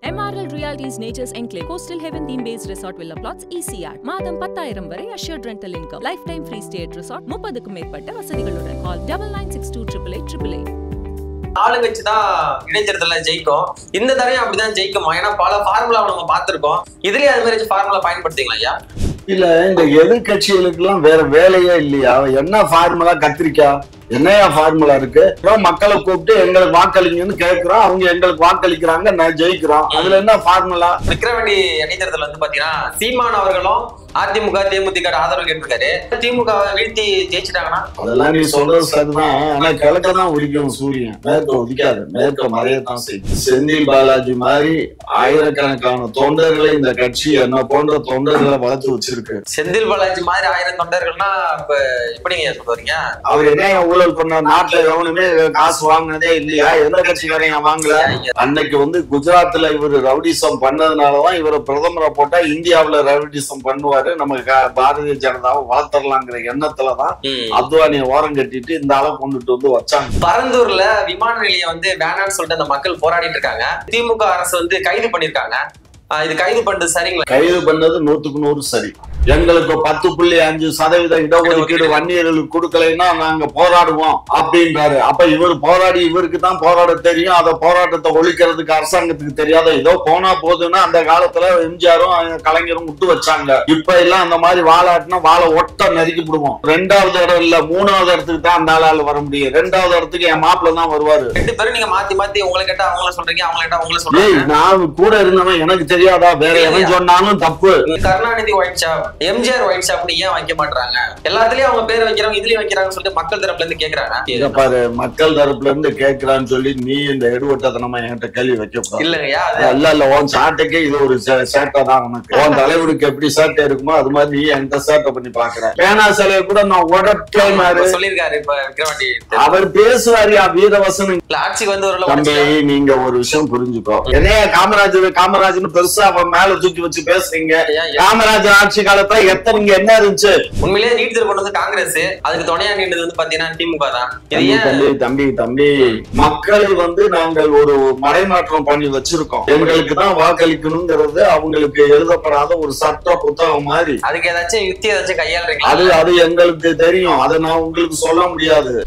MRL Realty's Nature's Enclave Coastal Heaven theme based resort villa plots ECR மாதம் பத்தாயிரம் வரை assured rental income lifetime free stay at resort முப்பதுக்கும் மேற்பட்ட வசதிகளுடன் call double nine six two triple eight triple eight ஆளுங்கட்சி தான் இடைத்தேர்தல ஜெயிக்கும் இந்த தடவையும் அப்படிதான் ஜெயிக்குமா ஏன்னா பல ஃபார்முலாவை நம்ம பார்த்திருக்கோம் இதுலயே அது மாதிரி ஃபார்முலா பயன்படுத்திங்களா ஐயா இல்ல இந்த எதிர்கட்சிகளுக்கு எல்லாம் வேற வேலையே இல்லையா என்ன ஃபார்முலா கத்திரிக்காய் என்னையா ஃபார்முலா இருக்கு அப்புறம் மக்களை கூப்பிட்டு எங்களுக்கு வாக்களிங்கன்னு கேக்குறோம் அவங்க எங்களுக்கு வாக்களிக்கிறாங்க நான் ஜெயிக்கிறோம் அதுல என்ன ஃபார்முலா விக்கிரவாண்டி இடைத்தேர்தல் வந்து பாத்தீங்கன்னா சீமான் அவர்களும் அதிமுக தேமுதிக ஆதரவு கேட்டிருக்காரு திமுக வை வீழ்த்தி ஜெயிச்சிட்டாங்கன்னா அதெல்லாம் நீ சொல்றது சரிதான் ஆனா கிழக்க தான் உதிக்கும் சூரியன் மேற்க உதிக்காது மேற்க மறையத்தான் செய்யும் செந்தில் பாலாஜி மாதிரி ஆயிரக்கணக்கான தொண்டர்களை இந்த கட்சி என்ன போன்ற தொண்டர்களை வளர்த்து வச்சிருக்கு செந்தில் பாலாஜி மாதிரி ஆயிரம் தொண்டர்கள்னா இப்ப எப்படிங்க சொல்றீங்க அவர் என்ன ஊழல் பண்ண நாட்டுல எவனுமே காசு வாங்கினதே இல்லையா எந்த கட்சிக்காரங்க வாங்கல அன்னைக்கு வந்து குஜராத்ல இவர் ரவுடிசம் பண்ணதுனாலதான் இவரை பிரதமரை போட்டா இந்தியாவுல ரவுடிசம் பண்ணுவாரு நம்ம க- பாரதிய ஜனதாவை வளர்த்தரலாங்கிற எண்ணத்துலதான் ம். அத்வானியை ஓரம் கட்டிட்டு இந்த ஆளை கொண்டுட்டு வந்து வச்சாங்க பரந்தூர்ல விமான நிலையம் வந்து வேணாம்னு சொல்லிட்டு அந்த மக்கள் போராடிட்டு இருக்காங்க திமுக அரசு வந்து கைது பண்ணிருக்காங்க ஆஹ் இது கைது பண்றது சரிங்களா கைது பண்ணது நூத்துக்கு நூறு சரி எங்களுக்கு பத்து புள்ளி அஞ்சு சதவீத இடஒதுக்கீடு வன்னியர்களுக்கு கொடுக்கலைன்னா நாங்க போராடுவோம் அப்படின்றாரு அப்ப இவர் போராடி இவருக்கு தான் போராட தெரியும் அந்த போராட்டத்தை ஒழிக்கிறதுக்கு அரசாங்கத்துக்கு தெரியாத ஏதோ போனா போதுன்னா அந்த காலத்துல எம்ஜிஆரும் அஹ், கலைஞரும் விட்டு வச்சாங்க இப்ப எல்லாம் அந்த மாதிரி வாழாட்டினா வாழை ஒட்ட நறுக்கி விடுவோம் ரெண்டாவது இடம் இல்ல மூணாவது இடத்துக்கு தான் அந்த ஆளால வர முடியும் ரெண்டாவது இடத்துக்கு என் மாப்பிள்ள தான் வருவாரு ரெண்டு பேரும் நீங்க மாத்தி மாத்தி உங்களை கேட்டா அவங்கள சொல்றீங்க அவங்கள கேட்டா உங்களை ஏய் சொல்றீங்க நான் கூட இருந்தவன் எனக்கு தெரியாதா வேற எவன் சொன்னாலும் தப்பு Karunanidhi wine shop MGR wine ஷாப்னு ஏன் வைக்க மாட்டாங்க எல்லாத்துலயும் அவங்க பேர் வைக்கிறாங்க இதுலயும் வைக்கிறாங்கன்னு சொல்லிட்டு மக்கள் தரப்புல இருந்து இத கேக்குறாங்க பாரு மக்கள் தரப்புல இருந்து கேக்குறான்னு சொல்லி நீ இந்த எடுவட்டத்தனமா என்கிட்ட கேள்வி வைக்க கூடாது இல்லங்கய்யா அது இல்ல இல்ல உன் சாட்டைக்கே இது ஒரு சே- சேட்டை தான் உனக்கு உன் தலைவருக்கு எப்படி சேட்டை இருக்குமோ அது மாதிரி நீ என்கிட்ட சேட்டை பண்ணி பாக்குற பேனா சிலையை கூட நான் உடட்டே மாறு இப்ப சொல்லியிருக்காரு இப்ப விக்ரவாண்டி அவர் பேசுவாரியா வீரவசனம் இல்ல ஆட்சிக்கு வந்து ஒரு தம்பி நீங்க ஒரு விஷயம் புரிஞ்சுக்கோ என்னைய காமராஜர் காமராஜர்னு பெருசா அவன் மேல தூக்கி வச்சு பேசுறீங்க காமராஜர் ஆட்சி காலத்துல எத்தனை இங்க என்ன இருந்துச்சு உண்மையிலேயே நீட் தேர்வு கொண்டு வந்து காங்கிரஸ் அதுக்கு துணையா நின்றது வந்து பாத்தீங்கன்னா திமுக தான் இது தம்பி, ஏன் தம்பி தம்பி தம்பி மக்களை வந்து நாங்கள் ஒரு மடைமாற்றம் பண்ணி வச்சிருக்கோம் எங்களுக்கு தான் வாக்களிக்கணுங்கிறது அவங்களுக்கு எழுதப்படாத ஒரு சட்ட புத்தகம் மாதிரி அதுக்கு ஏதாச்சும் யுக்தி ஏதாச்சும் கையாளுறீங்களா அது அது எங்களுக்கு தெரியும் அதை நான் உங்களுக்கு சொல்ல முடியாது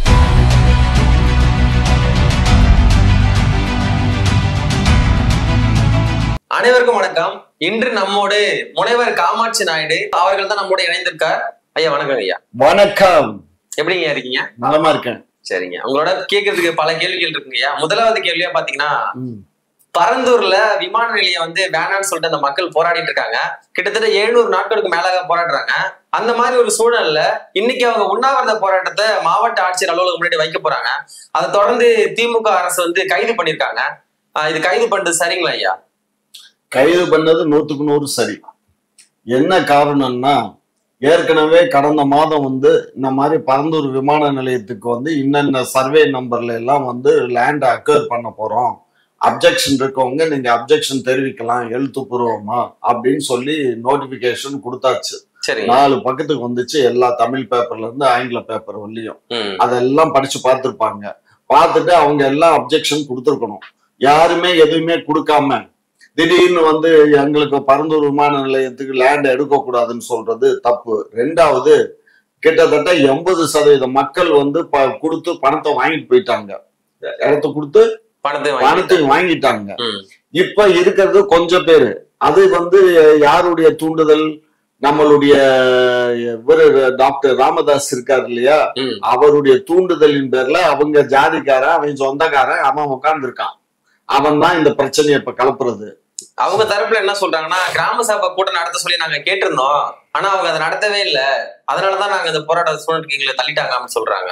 அனைவருக்கும் வணக்கம் இன்று நம்மோடு முனைவர் காமாட்சி நாயுடு அவர்கள் தான் நம்மோட இணைந்திருக்கார் ஐயா வணக்கம் ஐயா வணக்கம் எப்படிங்க இருக்கீங்க நலமா இருக்கேன் சரிங்க உங்களோட கேட்கறதுக்கு பல கேள்விகள் இருக்குங்க ஐயா முதலாவது கேள்வியா பாத்தீங்கன்னா ம். பரந்தூர்ல விமான நிலையம் வந்து வேணாம்னு சொல்லிட்டு அந்த மக்கள் போராடிட்டு இருக்காங்க கிட்டத்தட்ட எழுநூறு நாட்களுக்கு மேலாக போராடுறாங்க அந்த மாதிரி ஒரு சூழல்ல இன்னைக்கு அவங்க உண்ணாவிரத போராட்டத்தை மாவட்ட ஆட்சியர் அலுவலகம் முன்னாடி வைக்க போறாங்க அதை தொடர்ந்து திமுக அரசு வந்து கைது பண்ணிருக்காங்க ஆஹ் இது கைது பண்றது சரிங்களா ஐயா கைது பண்ணது நூத்துக்கு நூறு சரி என்ன காரணம்னா ஏற்கனவே கடந்த மாதம் வந்து இந்த மாதிரி பரந்தூர் விமான நிலையத்துக்கு வந்து இன்னென்ன சர்வே நம்பர்ல எல்லாம் வந்து லேண்ட் அக்வயர் பண்ண போறோம் அப்ஜெக்ஷன் இருக்கவங்க நீங்க அப்ஜெக்ஷன் தெரிவிக்கலாம் எழுத்துப்பூர்வமா அப்படின்னு சொல்லி நோட்டிபிகேஷன் கொடுத்தாச்சு சரிங்க நாலு பக்கத்துக்கு வந்துச்சு எல்லா தமிழ் பேப்பர்ல இருந்து ஆங்கில பேப்பர் வரலையும் ம். அதெல்லாம் படிச்சு பார்த்திருப்பாங்க பார்த்துட்டு அவங்க எல்லாம் அப்ஜெக்ஷன் கொடுத்துருக்கணும் யாருமே எதுவுமே கொடுக்காம திடீர்னு வந்து எங்களுக்கு பரந்தூர் விமான நிலையத்துக்கு லேண்ட் எடுக்கக்கூடாதுன்னு சொல்றது தப்பு ரெண்டாவது கிட்டத்தட்ட எண்பது சதவீத மக்கள் வந்து ப- கொடுத்து பணத்தை வாங்கிட்டு போயிட்டாங்க இடத்த கொடுத்து பணத்தை வாங்கி பணத்தையும் வாங்கிட்டாங்க ம். இப்ப இருக்கிறது கொஞ்சம் பேரு அது வந்து யாருடைய தூண்டுதல் நம்மளுடைய இவரு டாக்டர் ராமதாஸ் இருக்காரு இல்லையா ம். அவருடைய தூண்டுதலின் பேர்ல அவங்க ஜாதிக்காரன் அவன் சொந்தக்காரன் அவன் உட்கார்ந்து இருக்கான் அவன் தான் இந்த பிரச்சனையை இப்ப கலப்புறது அவங்க தரப்புல என்ன சொல்றாங்கன்னா கிராம சபை கூட்டம் நடத்த சொல்லி நாங்க கேட்டிருந்தோம் ஆனா அவங்க அதை நடத்தவே இல்ல அதனாலதான் நாங்க இந்த போராட்ட சூழ்நிலைக்கு எங்களை தள்ளிட்டாங்க அப்படின்னு சொல்றாங்க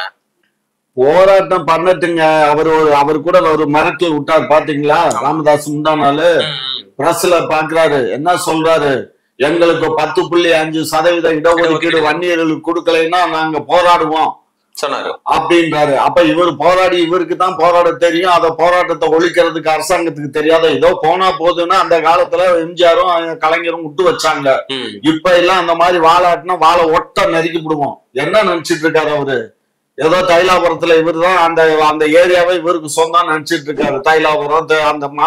போராட்டம் பண்ணட்டுங்க அவர் ஒரு அவர் கூட ஒரு மிரட்டல் விட்டார் பாத்தீங்களா ராமதாஸ் முந்தா நாள் ம், ம். பிரஸ்ல பாக்குறாரு என்ன சொல்றாரு எங்களுக்கு பத்து புள்ளி அஞ்சு சதவீத இடஒதுக்கீடு வன்னியர்களுக்கு கொடுக்கலைன்னா நாங்க போராடுவோம் சொன்னாரு அப்படின்றாரு அப்ப இவர் போராடி இவருக்கு தான் போராட தெரியும் அந்த போராட்டத்தை ஒழிக்கிறதுக்கு அரசாங்கத்துக்கு தெரியாத ஏதோ போனா போதுன்னா அந்த காலத்துல எம்ஜிஆரும் அஹ், கலைஞரும் விட்டு வச்சாங்க ம். இப்ப எல்லாம் அந்த மாதிரி வாழாட்டினா வாழை ஒட்ட நறுக்கி விடுவோம் என்ன நினைச்சிட்டு இருக்காரு அவரு ஏதோ தைலாபுரத்துல இவர் தான் அந்த அந்த ஏரியாவை இவருக்கு சொந்தம் நினைச்சிட்டு இருக்காரு தைலாபுரம் த- அந்த மா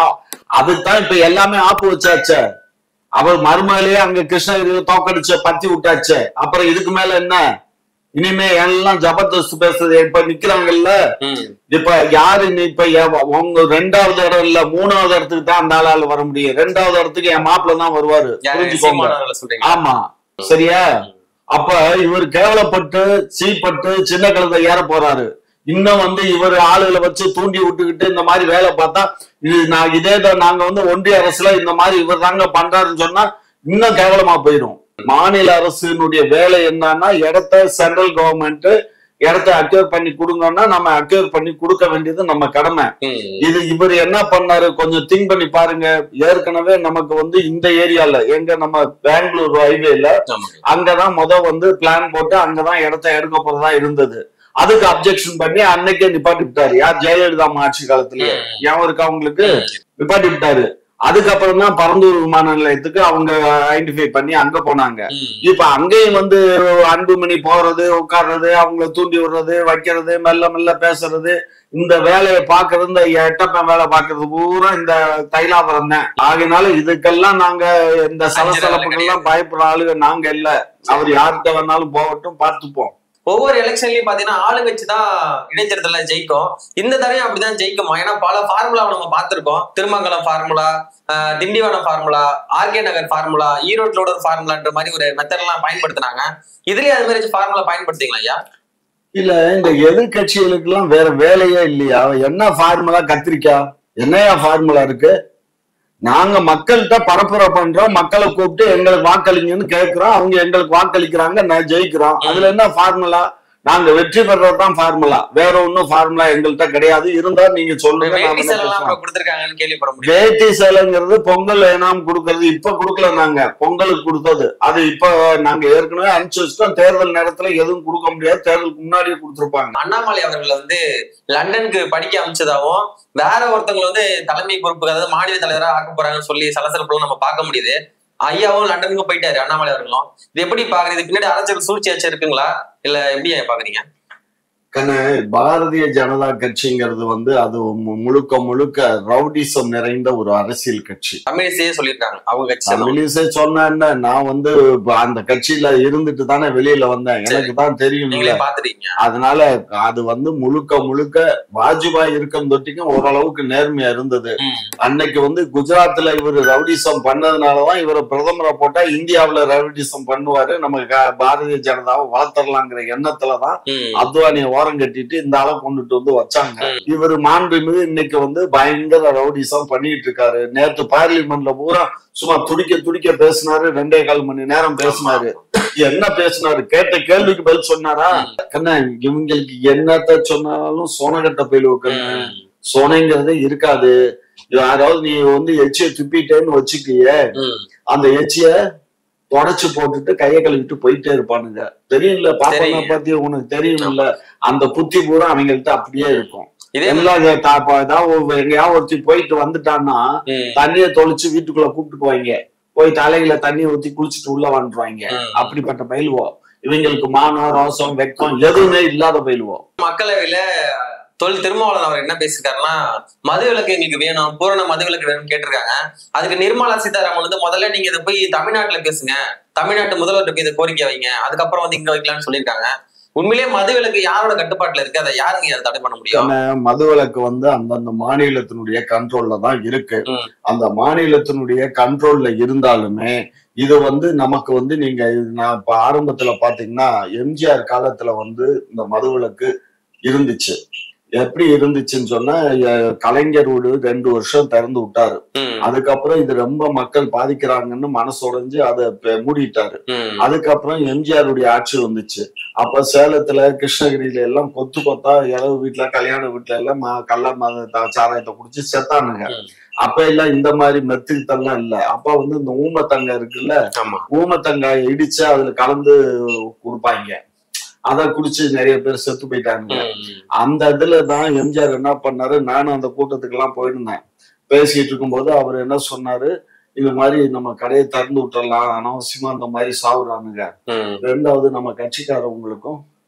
அதுதான் இப்ப எல்லாமே ஆப்பு வச்சாச்சே அவர் மருமகளே அங்க கிருஷ்ணகிரியில தோக்கடிச்ச பத்தி விட்டாச்சே அப்புறம் இதுக்கு மேல என்ன இனிமே எல்லாம் ஜபர்தஸ்த் பேசுறது இப்ப நிக்கிறாங்கல்ல ம். இப்ப யாரு நீ இப்ப எவ- உங்க ரெண்டாவது இடம் இல்ல மூணாவது இடத்துக்கு தான் அந்த ஆளால வர முடியும் ரெண்டாவது இடத்துக்கு என் மாப்பிள்ள தான் வருவாரு யாரு புரிஞ்சுக்கோங்க சீமானவர்களை சொல்றீங்க ஆமா சரியா அப்ப இவர் கேவலப்பட்டு சீப்பட்டு சின்ன கழுதை ஏற போறாரு இன்னும் வந்து இவர் ஆளுகளை வச்சு தூண்டி விட்டுக்கிட்டு இந்த மாதிரி வேலை பார்த்தா இது நான் இதே தான் நாங்க வந்து ஒன்றிய அரசுல இந்த மாதிரி இவர் தாங்க பண்றாருன்னு சொன்னா இன்னும் கேவலமா போயிடும் மாநில அரசினுடைய வேலை என்னன்னா இடத்த சென்ட்ரல் கவர்மெண்ட் இடத்த அக்யூர் பண்ணி கொடுங்கன்னா நம்ம அக்யூர் பண்ணி கொடுக்க வேண்டியது நம்ம கடமை ம். இது இவர் என்ன பண்ணாரு கொஞ்சம் திங்க் பண்ணி பாருங்க ஏற்கனவே நமக்கு வந்து இந்த ஏரியால எங்க நம்ம பெங்களூர் ஹைவேல ஆமா. அங்கதான் முத வந்து பிளான் போட்டு அங்கதான் இடத்த எடுக்க போறதா இருந்தது அதுக்கு அப்ஜெக்ஷன் பண்ணி அன்னைக்கே நிப்பாட்டி விட்டாரு யார் ஜெயலலிதா அம்மா ஆட்சி காலத்திலேயே ம். ஞாபகம் இருக்கா அவங்களுக்கு நிப்பாட்டி விட்டாரு அதுக்கப்புறம் தான் பரந்தூர் விமான நிலையத்துக்கு அவங்க ஐடென்டிஃபை பண்ணி அங்க போனாங்க ம். இப்ப அங்கேயும் வந்து அன்புமணி போறது உட்கார்றது அவங்கள தூண்டி விடுறது வைக்கிறது மெல்ல மெல்ல பேசுறது இந்த வேலையை பாக்குறது இந்த எட்டப்பன் வேலை பாக்குறது பூரா இந்த தைலாபுரம் தான் ஆகையினால இதுக்கெல்லாம் நாங்க இந்த சலசலப்புக்கெல்லாம் பயப்படுற ஆளுங்க நாங்க இல்ல அவர் யார்கிட்ட வேணாலும் போகட்டும் பார்த்துப்போம் ஒவ்வொரு எலெக்ஷன்லயும் பாத்தீங்கன்னா ஆளுங்கட்சி தான் இடைத்தேர்தல ஜெயிக்கும் இந்த தடவையும் அப்படிதான் ஜெயிக்குமா ஏன்னா பல ஃபார்முலாவை நம்ம பார்த்திருக்கோம் திருமங்கலம் ஃபார்முலா ஆஹ் திண்டிவனம் ஃபார்முலா ஆர்கே நகர் ஃபார்முலா ஈரோட்ல ஒரு ஃபார்முலான்ற மாதிரி ஒரு மெத்தட் எல்லாம் பயன்படுத்தினாங்க இதுலயே அது மாதிரி ஃபார்முலா பயன்படுத்திங்களா ஐயா இல்ல இந்த எதிர்கட்சிகளுக்கு எல்லாம் வேற வேலையே இல்லையா என்ன ஃபார்முலா கத்திரிக்காய் என்னையா ஃபார்முலா இருக்கு நாங்க மக்கள்கிட்ட பரப்புரை பண்றோம் மக்களை கூப்பிட்டு எங்களுக்கு வாக்களிங்கன்னு கேட்கிறோம் அவங்க எங்களுக்கு வாக்களிக்கிறாங்க நான் ஜெயிக்கிறோம் அதுல என்ன ஃபார்முலா நாங்க வெற்றி பெறதுதான் ஃபார்முலா வேற ஒன்னும் ஃபார்முலா எங்கள்கிட்ட கிடையாது இருந்தா நீங்க சொல்லுங்க நாம வேட்டி என்ன செல்லாம் பேசலாம். இப்ப கொடுத்திருக்காங்கன்னு கேள்விப்பட முடியும் வேட்டி சேலைங்கிறது பொங்கல் ஏனாம் கொடுக்கறது இப்ப கொடுக்கல நாங்க பொங்கலுக்கு கொடுத்தது அது இப்ப நாங்க ஏற்கனவே அனுப்பிச்சு வச்சிட்டோம் தேர்தல் நேரத்துல எதுவும் கொடுக்க முடியாது தேர்தலுக்கு முன்னாடியே கொடுத்துருப்பாங்க அண்ணாமலை அவர்கள் வந்து லண்டனுக்கு படிக்க அமைச்சதாவும் வேற ஒருத்தவங்க வந்து தலைமை பொறுப்பு அதாவது மாநில தலைவரா ஆக்க போறாங்கன்னு சொல்லி சலசலப்புலாம் நம்ம பார்க்க முடியுது ஐயாவும் லண்டனுக்கு போயிட்டாரு அண்ணாமலை அவர்களும் இது எப்படி பாக்குறது இது பின்னாடி அரசியல் சூழ்ச்சி ஆச்சு இருக்குங்களா இல்ல எப்படி ஐயா பாக்குறீங்க கண்ணு பாரதிய ஜனதா கட்சிங்கிறது வந்து அது மு- முழுக்க முழுக்க ரவுடிசம் நிறைந்த ஒரு அரசியல் கட்சி தமிழிசையே சொல்லியிருக்காங்க அவங்க கட்சி சேர்ந்தவங்க. தமிழிசை சொன்ன நான் வந்து இப்ப அந்த கட்சியில இருந்துட்டு தானே வெளியில வந்தேன் எனக்கு தான் தெரியும் நீங்களே பாத்துறீங்க அதனால அது வந்து முழுக்க முழுக்க வாஜ்பாய் இருக்கும் தொட்டிக்கும் ஓரளவுக்கு நேர்மையா இருந்தது அன்னைக்கு வந்து குஜராத்ல இவர் ரவுடிசம் பண்ணதுனாலதான் இவரை பிரதமரை போட்டா இந்தியாவுல ரவுடிசம் பண்ணுவாரு நம்ம க- பாரதிய ஜனதாவை வளர்த்தரலாங்கிற எண்ணத்துலதான் அத்வானிய ஓரம் கட்டிட்டு இந்த ஆளை கொண்டுட்டு வந்து வச்சாங்க ம். இவர் மாண்புமிகு இன்னைக்கு வந்து பயங்கர ரவுடிசம் பண்ணிட்டு இருக்காரு நேத்து பார்லிமெண்ட்ல பூரா சும்மா துடிக்க துடிக்க பேசினாரு ரெண்டே கால் மணி நேரம் பேசினாரு என்ன பேசினாரு கேட்ட கேள்விக்கு பதில் சொன்னாரா கண்ணா இவங்களுக்கு என்னத்த சொன்னாலும் சோனகட்ட போயிடுவோம் சோனைங்கிறதே இருக்காது யாராவது நீ வந்து எச்சிய துப்பிட்டேன்னு வச்சுக்கிய அந்த எச்சிய தொடச்சு போட்டுட்டு கையை கழுவிட்டு போயிட்டே இருப்பானுங்க தெரியும்ல பாப்பா தெரியும். பத்தி உனக்கு தெரியும்ல அந்த புத்தி பூரா அவங்கள்ட்ட அப்படியே இருக்கும் இதே எல்லாம் இத தா- இப்ப ஏதாவது ஒரு- எங்கேயாவது ஒருத்தி போயிட்டு வந்துட்டான்னா ம். தண்ணிய தொளிச்சு வீட்டுக்குள்ள கூப்பிட்டு போவாங்க போய் தலையில தண்ணி ஊத்தி குளிச்சுட்டு உள்ள வந்துருவாங்க ம். அப்படிப்பட்ட பயிலுவோம் இவங்களுக்கு மானம் ரோசம் வெக்கம் எதுவுமே இல்லாத பயிலுவோம் மக்களவையில தொல் திருமாவளவன் அவர் என்ன பேசியிருக்காருன்னா மது விலக்கு எங்களுக்கு வேணும் பூரண மது விலக்கு வேணும்னு கேட்டிருக்காங்க அதுக்கு நிர்மலா சீதாராமன் வந்து முதல்ல நீங்க இதை போய் தமிழ்நாட்டுல பேசுங்க தமிழ்நாட்டு முதல்வர்கிட்ட போய் இதை கோரிக்கை வைங்க அதுக்கப்புறம் வந்து இங்க வைக்கலாம்னு சொல்லியிருக்காங்க உண்மையிலேயே மது விலக்கு யாரோட கட்டுப்பாட்டுல இருக்கு அதை யாருங்க அதை தடை பண்ண முடியும் மதுவிலக்கு வந்து அந்தந்த மாநிலத்தினுடைய கண்ட்ரோல்ல தான் இருக்கு ம். அந்த மாநிலத்தினுடைய கண்ட்ரோல்ல இருந்தாலுமே இது வந்து நமக்கு வந்து நீங்க இது நான் இப்ப ஆரம்பத்துல பாத்தீங்கன்னா எம்ஜிஆர் காலத்துல வந்து இந்த மதுவிலக்கு இருந்துச்சு எப்படி இருந்துச்சுன்னு சொன்னா எ- கலைஞர் வீடு ரெண்டு வருஷம் திறந்து விட்டாரு ம், அதுக்கப்புறம் இது ரொம்ப மக்கள் பாதிக்கிறாங்கன்னு மனசு உடைஞ்சு அதை பெ- மூடிட்டாரு ம், அதுக்கப்புறம் எம்ஜிஆருடைய ஆட்சி வந்துச்சு அப்ப சேலத்துல கிருஷ்ணகிரியில எல்லாம் கொத்து கொத்தா இளவு வீட்டுல கல்யாண வீட்டுல எல்லாம் ம- கள்ள மத த- சாராயத்தை குடிச்சு செத்தானுங்க ம். அப்ப எல்லாம் இந்த மாதிரி மெத்துக்கிட்டெல்லாம் இல்ல அப்ப வந்து இந்த ஊமத்தங்க இருக்குல்ல ஆமா ஊமத்தங்காயை இடிச்சு அதுல கலந்து கொடுப்பாங்க அத குடிச்சு நிறைய பேர் செத்து போயிட்டாங்க ம், அந்த இதுல தான் எம்ஜிஆர் என்ன பண்ணாரு நானும் அந்த கூட்டத்துக்கு எல்லாம் போயிருந்தேன் பேசிட்டு இருக்கும்போது அவர் என்ன சொன்னாரு இது மாதிரி நம்ம கடையை திறந்து விட்டுறலாம் அனாவசியமா இந்த மாதிரி சாவுறானுங்க ம், ரெண்டாவது நம்ம கட்சிக்காரவங்களுக்கும்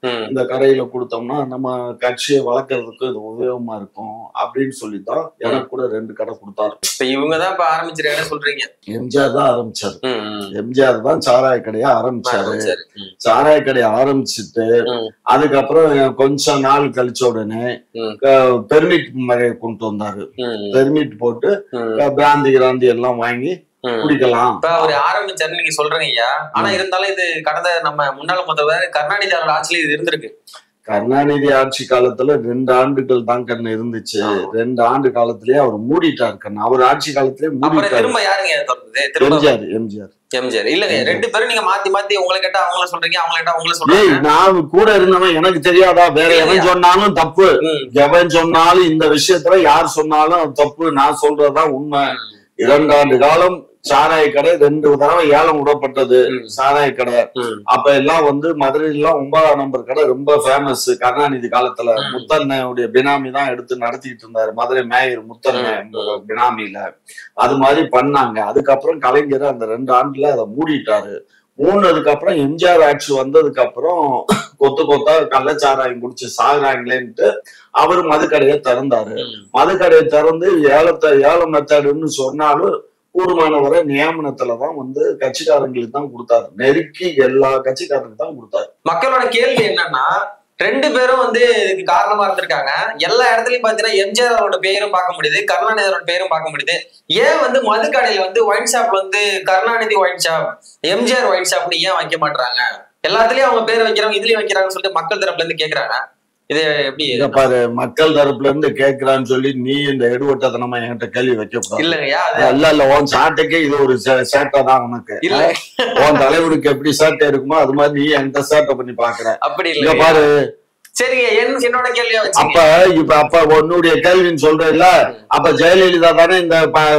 ம். இந்த கடையில கொடுத்தோம்னா நம்ம கட்சியை வளர்க்கறதுக்கு இது உபயோகமா இருக்கும் அப்படின்னு சொல்லி தான் எனக்கு கூட ரெண்டு கடை கொடுத்தாரு இப்ப இவங்க தான் இப்ப ஆரம்பிச்சிருக்காங்க சொல்றீங்க எம்ஜிஆர் தான் ஆரம்பிச்சாரு ம், ம். எம்ஜிஆர் தான் சாராய கடையை ஆரம்பிச்சாரு சரி. ம், சாராய கடையை ஆரம்பிச்சுட்டு ம். அதுக்கப்புறம் கொஞ்சம் நாள் கழிச்ச உடனே ம். பெர்மிட் முறையை கொண்டு வந்தாரு ம், பெர்மிட் போட்டு ம், அஹ், பிராந்தி கிராந்தி எல்லாம் வாங்கி ம். குடிக்கலாம் இப்ப அவர் ஆரம்பிச்சாருன்னு நீங்க சொல்றீங்க ஐயா ஆனா இருந்தாலும் இது கடந்த நம்ம முன்னாள் முதல்வர் கருணாநிதி அவரோட ஆட்சியில இது இருந்திருக்கு கருணாநிதி ஆட்சி காலத்துல ரெண்டு ஆண்டுகள் தான் கண்ணு இருந்துச்சு ஆமா. ரெண்டு ஆண்டு காலத்திலேயே அவர் மூடிட்டார் கண்ணு அவர் ஆட்சி காலத்திலேயே அப்புறம் மூடிட்டார் திரும்ப யாருங்க திறந்தது திரும்ப எம்ஜிஆர் எம்ஜிஆர் எம்ஜிஆர் இல்லங்க ரெண்டு பேரும் நீங்க மாத்தி மாத்தி உங்களை கேட்டா அவங்கள சொல்றீங்க அவங்கள கேட்டா அவங்கள ஏய் சொல்றீங்க நான் கூட இருந்தவன் எனக்கு தெரியாதா வேற எவன் சொன்னாலும் தப்பு ம், எவன் சொன்னாலும் இந்த விஷயத்துல யார் சொன்னாலும் அது தப்பு நான் சொல்றதுதான் உண்மை இரண்டாண்டு காலம் சாராய கடை ரெண்டு தடவை ஏலம் விடப்பட்டது ம். சாராய கடை ம், அப்ப எல்லாம் வந்து மதுரையில எல்லாம் ஒன்பதாம் நம்பர் கடை ரொம்ப ஃபேமஸ் கருணாநிதி காலத்துல ம். முத்தண்ணனுடைய பினாமி தான் எடுத்து நடத்திட்டு இருந்தாரு மதுரை மேயர் முத்தண்ணன் பினாமில அது மாதிரி பண்ணாங்க அதுக்கப்புறம் கலைஞர் அந்த ரெண்டு ஆண்டுல அதை மூடிட்டாரு மூணதுக்கு அப்புறம் எம்ஜிஆர் ஆட்சி வந்ததுக்கு அப்புறம் கொத்து கொத்தா கள்ளச்சாராயம் குடிச்சு சாகுறாங்களேன்ட்டு அவர் மதுக்கடையை திறந்தாரு ம். மதுக்கடையை திறந்து ஏலத்தை ஏலம் மெத்தடுன்னு சொன்னாலும் கூடுமானவரை நியமனத்துலதான் வந்து கட்சிக்காரங்களுக்கு தான் கொடுத்தாரு நெருக்கி எல்லா கட்சிக்காரங்களுக்கு தான் கொடுத்தாரு மக்களோட கேள்வி என்னன்னா ரெண்டு பேரும் வந்து இதுக்கு காரணமா இருந்திருக்காங்க எல்லா இடத்துலயும் பாத்தீங்கன்னா எம்ஜிஆர் அவரோட பேரும் பார்க்க முடியுது கருணாநிதி அவரோட பேரும் பார்க்க முடியுது ஏன் வந்து மதுக்கடையில வந்து ஒயின் ஷாப் வந்து Karunanidhi wine shop MGR wine ஷாப்னு ஏன் வைக்க மாட்டாங்க எல்லாத்துலயும் அவங்க பேர் வைக்கிறாங்க இதுலயும் வைக்கிறாங்கன்னு சொல்லிட்டு மக்கள் தரப்புல இருந்து கேக்குறாங்க இது எப்படி இத பாரு மக்கள் தரப்புல இருந்து கேட்கிறான்னு சொல்லி நீ இந்த எடுவட்டத்தனமா என்கிட்ட கேள்வி வைக்க கூடாது இல்லைங்கய்யா அது இல்ல இல்ல உன் சாட்டைக்கே இது ஒரு சே- சேட்டை தான் உனக்கு இல்ல உன் தலைவருக்கு எப்படி சேட்டை இருக்குமோ அது மாதிரி நீ என்கிட்ட சேட்டை பண்ணி பாக்குற அப்படி இங்க இல்ல பாரு சரிங்க என் என்னோட கேள்வியா வச்சுங்க அப்ப இப்ப அப்ப உன்னுடைய கேள்வின்னு சொல்றேன்ல அப்ப ஜெயலலிதா தானே இந்த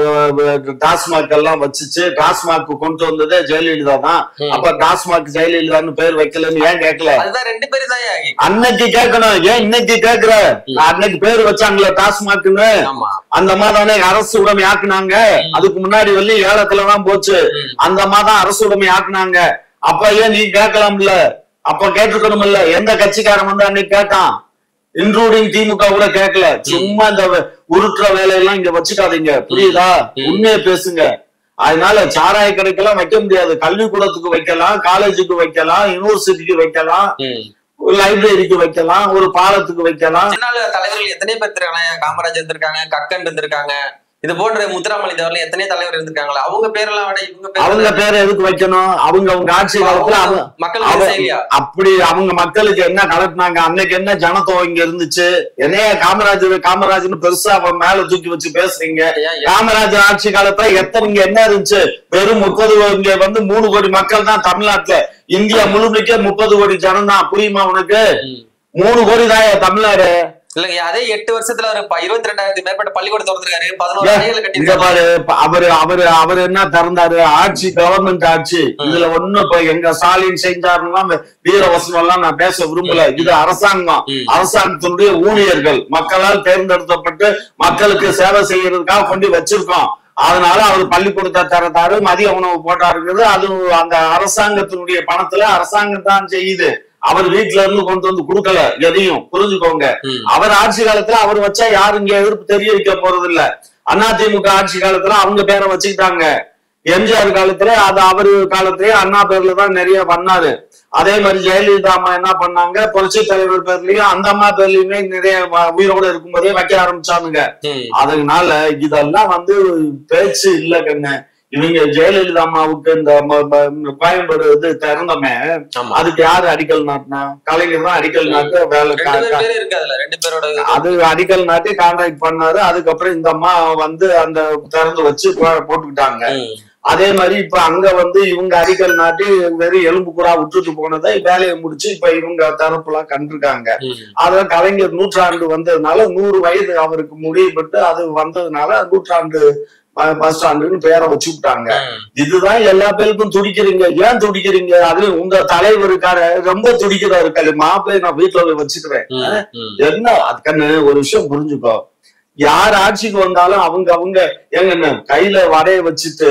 ப- டாஸ்மாக் எல்லாம் வச்சுச்சு டாஸ்மாக் கொண்டு வந்ததே ஜெயலலிதா தான் ம். அப்ப டாஸ்மாக் ஜெயலலிதான்னு பேர் வைக்கலன்னு ஏன் கேட்கல அதுதான் ரெண்டு பேரும் தான் அன்னைக்கு கேட்கணும் ஏன் இன்னைக்கு கேக்குற அன்னைக்கு பேர் வச்சாங்களே டாஸ்மாக்னு ஆமா அந்த மாதானே அரசு உடைமை ஆக்குனாங்க அதுக்கு முன்னாடி வந்து ஏலத்துலதான் போச்சு ம். அந்த மாதம் அரசு உடைமை ஆக்குனாங்க அப்ப ஏன் நீ கேட்கலாம்ல அப்ப கேட்டுக்கணும்ல எந்த கட்சிக்காரன் வந்து அன்னைக்கு கேட்டான் இன்க்ளூடிங் திமுக கூட கேட்கல சும்மா இந்த வே- உருட்டுற வேலையெல்லாம் இங்க வச்சுக்காதீங்க புரியுதா ம். உண்மையை பேசுங்க அதனால சாராய கடைக்கெல்லாம் வைக்க முடியாது கல்விக்கூடத்துக்கு வைக்கலாம் காலேஜுக்கு வைக்கலாம் யூனிவர்சிட்டிக்கு வைக்கலாம் ம். லைப்ரரிக்கு வைக்கலாம் ஒரு பாலத்துக்கு வைக்கலாம் முன்னாள் தலைவர்கள் எத்தனை பேர் இருக்காங்க காமராஜர் இருந்திருக்காங்க கக்கன் இருந்திருக்காங்க இது போன்ற முத்துராமலிங்க தேவர்கள் எத்தனை தலைவர் இருந்திருக்காங்களா அவங்க பேரெல்லாம் விட இவங்க அவங்க பேர் பேரை எதுக்கு வைக்கணும் அவங்க அவங்க ஆட்சி காலத்துல அவங்க மக்களுக்கு அவ- செய்யலையா அப்படி அவங்க மக்களுக்கு என்ன கலட்டினாங்க அன்னைக்கு என்ன ஜனத்தொகை இங்க இருந்துச்சு என்னைய காமராஜர் காமராஜர்னு பெருசா அவன் மேல தூக்கி வச்சு பேசுறீங்க ஏன், ஏன்? காமராஜர் ஆட்சி காலத்துல எத்தனை இங்க என்ன இருந்துச்சு வெறும் முப்பது இங்க வந்து மூணு கோடி மக்கள் தான் தமிழ்நாட்டுல இந்தியா முழுமைக்கே முப்பது கோடி ஜனம் தான் புரியுமா உனக்கு ம். மூணு கோடி தான் தமிழ்நாடு இல்லைங்க அதே எட்டு வருஷத்துல ஒரு ப- இருபத்தி ரெண்டாயிரத்தி மேற்பட்ட பள்ளிக்கூடம் திறந்திருக்காரு பதினோரு ஏன்? அறைகளை இங்க கட்டியிருக்காரு பாரு இப்ப அவரு அவரு அவரு என்ன திறந்தாரு ஆட்சி கவர்மெண்ட் ஆட்சி இதுல ஒண்ணு இப்ப எங்க ஸ்டாலின் செஞ்சாருன்னா வீரவசனம் எல்லாம் நான் பேச விரும்பல இது அரசாங்கம் ம். அரசாங்கத்தினுடைய ஊழியர்கள் மக்களால் தேர்ந்தெடுக்கப்பட்டு மக்களுக்கு சேவை செய்யறதுக்காக கொண்டு வச்சிருக்கோம் அதனால அவர் பள்ளிக்கூடத்தை திறந்தாரு மதிய உணவு போட்டாருங்கிறது அது அந்த அரசாங்கத்தினுடைய பணத்துல அரசாங்கம் தான் செய்யுது அவர் வீட்டுல இருந்து கொண்டு வந்து கொடுக்கல எதையும் புரிஞ்சுக்கோங்க ம். அவர் ஆட்சி காலத்துல அவர் வச்சா யாரும் இங்க எதிர்ப்பு தெரிவிக்க போறது இல்ல அதிமுக ஆட்சி காலத்துல அவங்க பேரை வச்சுக்கிட்டாங்க எம்ஜிஆர் காலத்துல அது அவரு காலத்திலேயே அண்ணா பேர்ல தான் நிறைய பண்ணாரு அதே மாதிரி ஜெயலலிதா அம்மா என்ன பண்ணாங்க புரட்சி தலைவர் பேர்லயும் அந்த அம்மா பேர்லயுமே நிறைய வ- உயிரோட இருக்கும்போதே வைக்க ஆரம்பிச்சானுங்க ம். அதனால இதெல்லாம் வந்து பேச்சு இல்ல கண்ணு இவங்க ஜெயலலிதா அம்மாவுக்கு இந்த ம- ம- கோயம்பேடு இது திறந்தமே ஆமா அதுக்கு யாரு அடிக்கல் நாட்டினா கலைஞர் தான் அடிக்கல் நாட்டு வேலை ரெண்டு கா- பேர் பேரு இருக்கு அதுல ரெண்டு பேரோட இது. அது அடிக்கல் நாட்டி கான்ட்ராக்ட் பண்ணாரு அதுக்கப்புறம் இந்த அம்மா வந்து அந்த திறந்து வச்சு போ- போட்டுக்கிட்டாங்க ம். அதே மாதிரி இப்ப அங்க வந்து இவங்க அடிக்கல் நாட்டி வெறும் எலும்பு புறா விட்டுட்டு போனதை வேலையை முடிச்சு இப்ப இவங்க தரப்புலாம் கண்டிருக்காங்க ம். அத கலைஞர் நூற்றாண்டு வந்ததுனால நூறு வயது அவருக்கு முடிவுபட்டு அது வந்ததுனால நூற்றாண்டு ப- பஸ் ஸ்டாண்டுன்னு பேரை வச்சு விட்டாங்க ம். இதுதான் எல்லா பேருக்கும் துடிக்கிறீங்க ஏன் துடிக்கிறீங்க அது உங்க தலைவருக்கார ரொம்ப துடிக்கிறாரு கல் மாப்பிள்ளை நான் வீட்டுல போய் வச்சுக்கிறேன் ம். ம். என்ன அதுக்கன்னு ஒரு விஷயம் புரிஞ்சுக்கோ யார் ஆட்சிக்கு வந்தாலும் அவங்க அவங்க ஏங்க என்ன கையில வடைய வச்சுட்டு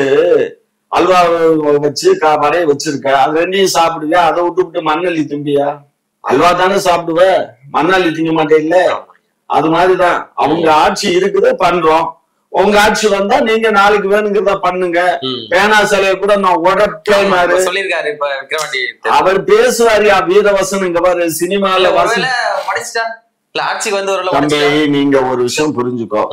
அல்வா வச்சு க- வடைய வச்சிருக்க அது ரெண்டையும் சாப்பிடுவியா அதை விட்டு விட்டு மண்ணள்ளி தும்பியா அல்வா தானே சாப்பிடுவ மண்ணாளி திங்க மாட்டேல்ல அது மாதிரிதான் அவங்க ஆட்சி இருக்குது பண்றோம் உங்க ஆட்சி வந்தா நீங்க நாளைக்கு வேணுங்கிறத பண்ணுங்க ம். பேனா சிலையை கூட நான் உடப்பேன் இப்ப சொல்லியிருக்காரு இப்ப விக்ரவாண்டி அவர் பேசுவாரியா வீரவசன் இங்க பாரு சினிமால இல்ல, வசன் ஒருவேளை படிச்சுட்டா இல்ல ஆட்சிக்கு வந்து ஒரு தம்பி நீங்க ஒரு விஷயம் புரிஞ்சுக்கோ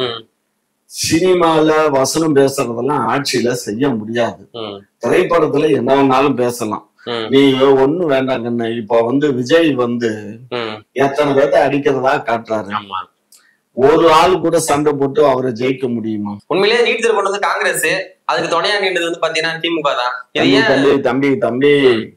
சினிமால வசனம் பேசுறதெல்லாம் ஆட்சியில செய்ய முடியாது திரைப்படத்துல என்ன வேணாலும் பேசலாம் நீ ஒண்ணு வேண்டாங்கன்னு இப்ப வந்து விஜய் வந்து எத்தனை பேர்த்த அடிக்கிறதா காட்டுறாரு ஆமா ஒரு ஆள் கூட சண்டை போட்டு அவரை ஜெயிக்க முடியுமா உண்மையிலேயே நீட் தேர்வு கொண்டு வந்து காங்கிரஸ் அதுக்கு துணையா நின்றது வந்து பாத்தீங்கன்னா திமுக தான் இது தம்பி ஏன் தம்பி தம்பி தம்பி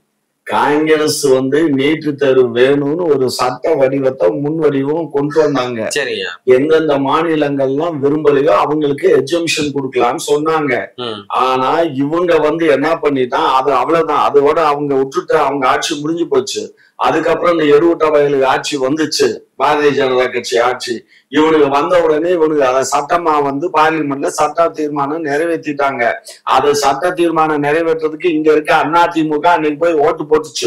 காங்கிரஸ் வந்து நீட்டு தேர்வு வேணும்னு ஒரு சட்ட வடிவத்தை முன் வடிவம் கொண்டு வந்தாங்க சரிங்க எந்தெந்த மாநிலங்கள்லாம் விரும்பலையோ அவங்களுக்கு எக்ஸம்ஷன் கொடுக்கலாம்னு சொன்னாங்க ம். ஆனா இவங்க வந்து என்ன பண்ணிட்டான் அது அவ்வளவுதான் அதோட அவங்க விட்டுட்டு அவங்க ஆட்சி முடிஞ்சு போச்சு அதுக்கப்புறம் இந்த எருவட்ட வயலுக்கு ஆட்சி வந்துச்சு பாரதிய ஜனதா கட்சி ஆட்சி இவனுக்கு வந்த உடனே இவனுக்கு அதை சட்டமா வந்து பார்லிமெண்ட்ல சட்ட தீர்மானம் நிறைவேற்றிட்டாங்க அது சட்ட தீர்மானம் நிறைவேற்றதுக்கு இங்க இருக்க அண்ணா திமுக அன்னைக்கு போய் ஓட்டு போட்டுச்சு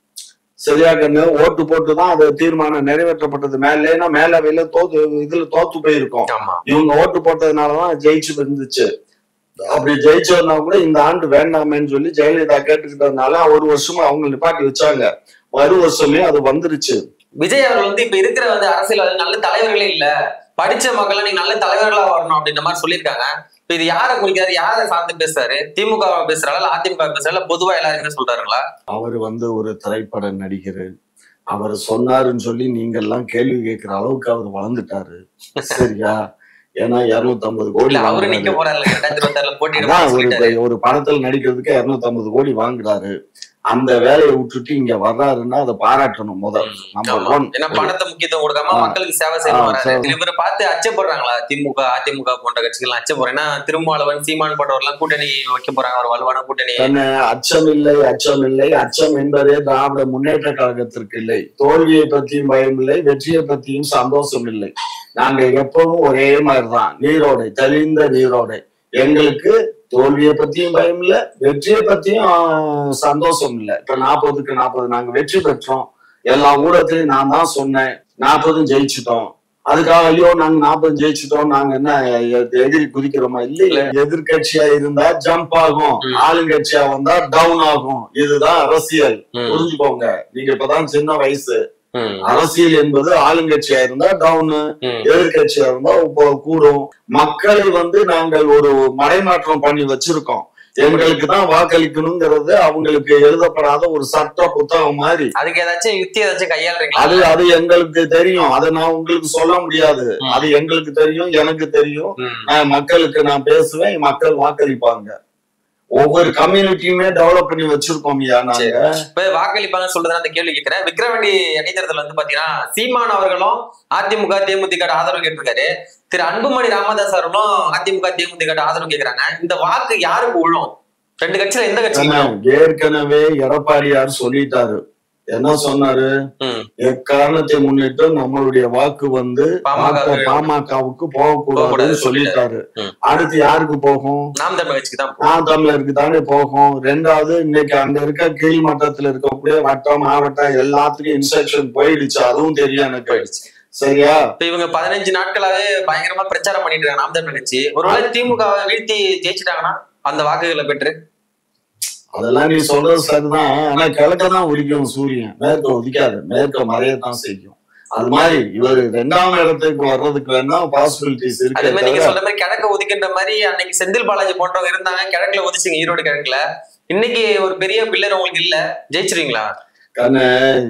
சரியா கண்ணு ஓட்டு போட்டு தான் அது தீர்மானம் நிறைவேற்றப்பட்டது மேலேனா மேலவையில தோத்து இதுல தோத்து போயிருக்கோம் ஆமா இவங்க ஓட்டு போட்டதுனாலதான் ஜெயிச்சு இருந்துச்சு அப்படி ஜெயிச்சதுனா கூட இந்த ஆண்டு வேண்டாமேன்னு சொல்லி ஜெயலலிதா கேட்டுக்கிட்டதுனால ஒரு வருஷமா அவங்க நிப்பாட்டி வச்சாங்க மறு வருஷமே அது வந்துருச்சு விஜய் அவர்கள் வந்து இப்ப இருக்கிற வந்து அரசியல் நல்ல தலைவர்களே இல்ல படிச்ச மக்கள் நீங்க நல்ல தலைவர்களா வரணும் அப்படின்ற மாதிரி சொல்லியிருக்காங்க இப்ப இது யாரை குறிக்கிறாரு யாரை சார்ந்து பேசுறாரு திமுக பேசுறாரா இல்ல அதிமுக பேசுறாரு இல்ல பொதுவா எல்லாருமே சொல்றாருங்களா அவர் வந்து ஒரு திரைப்பட நடிகர் அவர் சொன்னாருன்னு சொல்லி நீங்க எல்லாம் கேள்வி கேட்கிற அளவுக்கு அவர் வளர்ந்துட்டாரு சரியா ஏன்னா இருநூத்தி ஐம்பது கோடி இல்ல அவரு நிக்க வாங்குறாரு. போறாரு ரெண்டாயிரத்தி இருபத்தி ஆறுல அதான் போட்டியிட ஒரு சொல்லிட்டாரு ஒரு படத்துல நடிக்கிறதுக்கு இருநூத்தி ஐம்பது கோடி வாங்குறாரு அந்த வேலையை விட்டுட்டு இங்க வர்றாருன்னா அதை பாராட்டணும் முதல் நம்பர் ஆமா. ஒன் ஏன்னா பணத்தை முக்கியத்துவம் கொடுக்காம ஆ. மக்களுக்கு சேவை செய்யணும் ஆ, வராரு சரி. இவரை பார்த்து அச்சப்படுறாங்களா திமுக அதிமுக போன்ற கட்சிகள் அச்சப்படுறேன் ஏன்னா திருமாவளவன் சீமான் போன்றவர்லாம் கூட்டணி வைக்க போறாங்க ஒரு வலுவான கூட்டணி தன்னை அச்சம் இல்லை அச்சம் இல்லை அச்சம் என்பதே திராவிட முன்னேற்ற கழகத்திற்கு இல்லை தோல்வியை பற்றியும் பயம் இல்லை வெற்றியை பற்றியும் சந்தோஷம் இல்லை நாங்க எப்பவும் ஒரே மாதிரிதான் நீரோடை தெளிந்த நீரோடை எங்களுக்கு தோல்வியை பத்தியும் பயம் இல்ல வெற்றியை பத்தியும் ஆஹ், சந்தோஷம் இல்ல இப்ப நாற்பதுக்கு நாற்பது நாங்க வெற்றி பெற்றோம் எல்லா ஊடகத்திலையும் நான் தான் சொன்னேன் நாற்பதும் ஜெயிச்சிட்டோம் அதுக்காக ஐயோ நாங்க நாற்பது ஜெயிச்சிட்டோம் நாங்க என்ன எ- எதிரி குதிக்கிறோமா இல்ல எதிர்கட்சியா இருந்தா ஜம்ப் ஆகும் ம். ஆளுங்கட்சியா வந்தா டவுன் ஆகும் இதுதான் அரசியல் ம். புரிஞ்சுக்கோங்க நீங்க இப்பதான் சின்ன வயசு ம். அரசியல் என்பது ஆளுங்கட்சியா இருந்தா டவுனு ம். எதிர்கட்சியா இருந்தா இப்போ கூடும் மக்களை வந்து நாங்கள் ஒரு மடைமாற்றம் பண்ணி வச்சிருக்கோம் எங்களுக்கு தான் வாக்களிக்கணுங்கிறது அவங்களுக்கு எழுதப்படாத ஒரு சட்ட புத்தகம் மாதிரி அதுக்கு ஏதாச்சும் யுக்தி ஏதாச்சும் கையாளுறீங்களா அது அது எங்களுக்கு தெரியும் அதை நான் உங்களுக்கு சொல்ல முடியாது ம். அது எங்களுக்கு தெரியும் எனக்கு தெரியும் ம். நான் மக்களுக்கு நான் பேசுவேன் மக்கள் வாக்களிப்பாங்க ஒவ்வொரு கம்யூனிட்டியுமே டெவலப் பண்ணி வச்சிருக்கோம் ஐயா நாங்க இப்ப வாக்களிப்பாங்க சொல்றதுனால அந்த கேள்வி கேட்கிறேன் விக்ரவாண்டி இடைத்தேர்தல் வந்து பாத்தீங்கன்னா சீமான் அவர்களும் அதிமுக தேமுதிக ஆதரவு கேட்டிருக்காரு திரு அன்புமணி ராமதாஸ் அவர்களும் அதிமுக தேமுதிக ஆதரவு கேக்குறாங்க இந்த வாக்கு யாருக்கு விழும் ரெண்டு கட்சியில எந்த கட்சி ஆனா, ஏற்கனவே எடப்பாடியார் சொல்லிட்டாரு என்ன சொன்னாரு ம். எக்காரணத்தை முன்னிட்டு நம்மளுடைய வாக்கு வந்து பாமக க்கு பாமகவுக்கு போகக்கூடாதுன்னு போகக்கூடாதுன்னு சொல்லிட்டாரு ம். அடுத்து யாருக்கு போகும் நாம் தமிழ் கட்சிக்கு தான் போகும். நான் தமிழருக்கு தானே போகும் ரெண்டாவது இன்னைக்கு அங்க இருக்க கீழ் மட்டத்துல இருக்கக்கூடிய வட்டம் மாவட்டம் எல்லாத்துக்கும் இன்ஸ்ட்ரக்ஷன் போயிடுச்சு அதுவும் தெரியும் எனக்கு போயிடுச்சு சரியா இப்ப இவங்க பதினஞ்சு நாட்களாவே பயங்கரமா பிரச்சாரம் பண்ணிட்டு இருக்காங்க நாம் தமிழ் கட்சி ஒருவேளை திமுக வை வீழ்த்தி ஜெயிச்சிட்டாங்கன்னா அந்த வாக்குகளை பெற்று அதெல்லாம் நீ சொல்றது சரிதான் ஆனா கிழக்க தான் உதிக்கும் சூரியன் மேற்க உதிக்காது மேற்க மறையத்தான் செய்யும் அது மாதிரி இவர் ரெண்டாம் இடத்துக்கு வர்றதுக்கு வேணா பாசிபிலிட்டிஸ் அதே இருக்கு மாதிரி நீங்க தவிர சொல்ற மாதிரி கிழக்க ஒதுக்கின்ற மாதிரி அன்னைக்கு செந்தில் பாலாஜி போன்றவங்க இருந்தாங்க கிழக்குல ஒதுச்சுங்க ஈரோடு கிழக்குல இன்னைக்கு ஒரு பெரிய பில்லர் உங்களுக்கு இல்ல ஜெயிச்சிருவீங்களா கண்ணு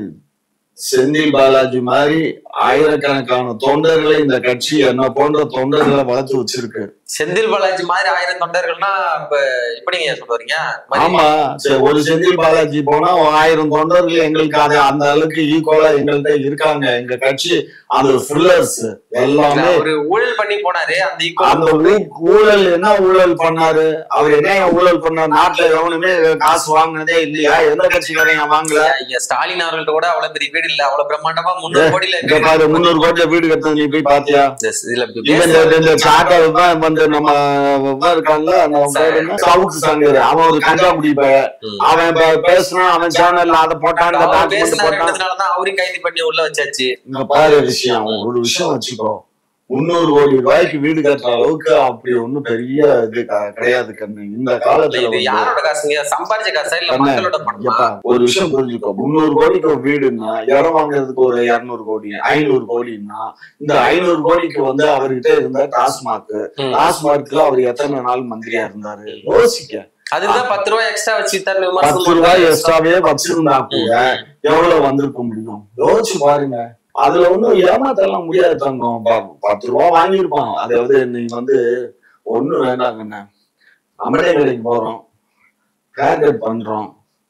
செந்தில் பாலாஜி மாதிரி ஆயிரக்கணக்கான தொண்டர்களை இந்த கட்சி என்ன போன்ற தொண்டர்களை வளர்த்து வச்சிருக்கு செந்தில் பாலாஜி மாதிரி ஆயிரம் தொண்டர்கள்னா இப்ப எப்படிங்க சொல்ல வரீங்க மாதிரி- ஆமா சரி, ஒரு செந்தில் பாலாஜி போனா ஆயிரம் தொண்டர்கள் எங்களுக்கு அது அந்த அளவுக்கு ஈக்குவலா எங்கள்கிட்ட இருக்காங்க எங்க கட்சி அது ஃபுல்லர்ஸ் எல்லாமே ஒரு ஊழல் பண்ணி போனாரு அந்த equal- அந்த ஊ- ஊழல் என்ன ஊழல் பண்ணாரு அவர் என்ன ஊழல் பண்ணாரு நாட்டுல எவனுமே காசு வாங்கினதே இல்லையா எந்த கட்சிக்காரங்க வாங்கல ஐயா, ஸ்டாலின் அவர்கள்ட்ட கூட அவ்வளவு பெரிய வீடு இல்ல அவ்வளவு பிரம்மாண்டமா முன்னூறு கோடியில இங்க பாரு முன்னூறு கோடியில வீடு கட்டுறது நீ போய் பாத்தியா இதுல இவன் இந்த- இந்த சாட்டை தான் அந்த நம்ம இவன் இருக்கான்ல அந்த அவன் பேர் என்ன? சவுக்கு சங்கர் அவன் ஒரு கஞ்சா குடிப்ப ம். அவன் பே- பேசுனான் அவன் சேனல்ல அதை போட்டான் இந்த அவர் document போட்டான் பேசினாருன்றதுனாலதான் அவரையும் கைது பண்ணி உள்ள வச்சாச்சு இங்க பாரு விஷயம் ஒரு விஷயம் வச்சுக்கோ முந்நூறு கோடி ரூபாய்க்கு வீடு கட்டுற அளவுக்கு அப்படி ஒண்ணும் பெரிய இது க- கிடையாது கண்ணு இந்த காலத்துல இது வந்து யாரோட காசுங்க சம்பாரிச்ச காசா இல்ல கண்ணு, மக்களோட பணமா எப்பா, ஒரு விஷயம் புரிஞ்சுக்கோ முந்நூறு கோடிக்கு ஒரு வீடுன்னா இடம் வாங்குறதுக்கு ஒரு இருநூறு கோடி ஐநூறு கோடின்னா இந்த ஐநூறு கோடிக்கு வந்து அவர்கிட்ட இருந்த டாஸ்மாக் ம். டாஸ்மார்க்ல அவர் எத்தனை நாள் மந்திரியா இருந்தாரு யோசிக்க அதுதான் பத்து ரூபாய் எக்ஸ்ட்ரா வச்சு வித்தாரு பத்து ரூபாய் எக்ஸ்ட்ராவே வச்சிருந்தா கூட எவ்வளவு வந்திருக்க முடியும் யோசிச்சு பாருங்க அதுல ஒண்ணும் ஏமாத்தலாம் முடியாது தங்கம் ப- பத்து ரூபா வாங்கியிருப்பான் அதாவது நீங்க வந்து ஒண்ணும் வேண்டாங்கண்ணே அமரே கடைக்கு போறோம் ஹேர் கட் பண்றோம்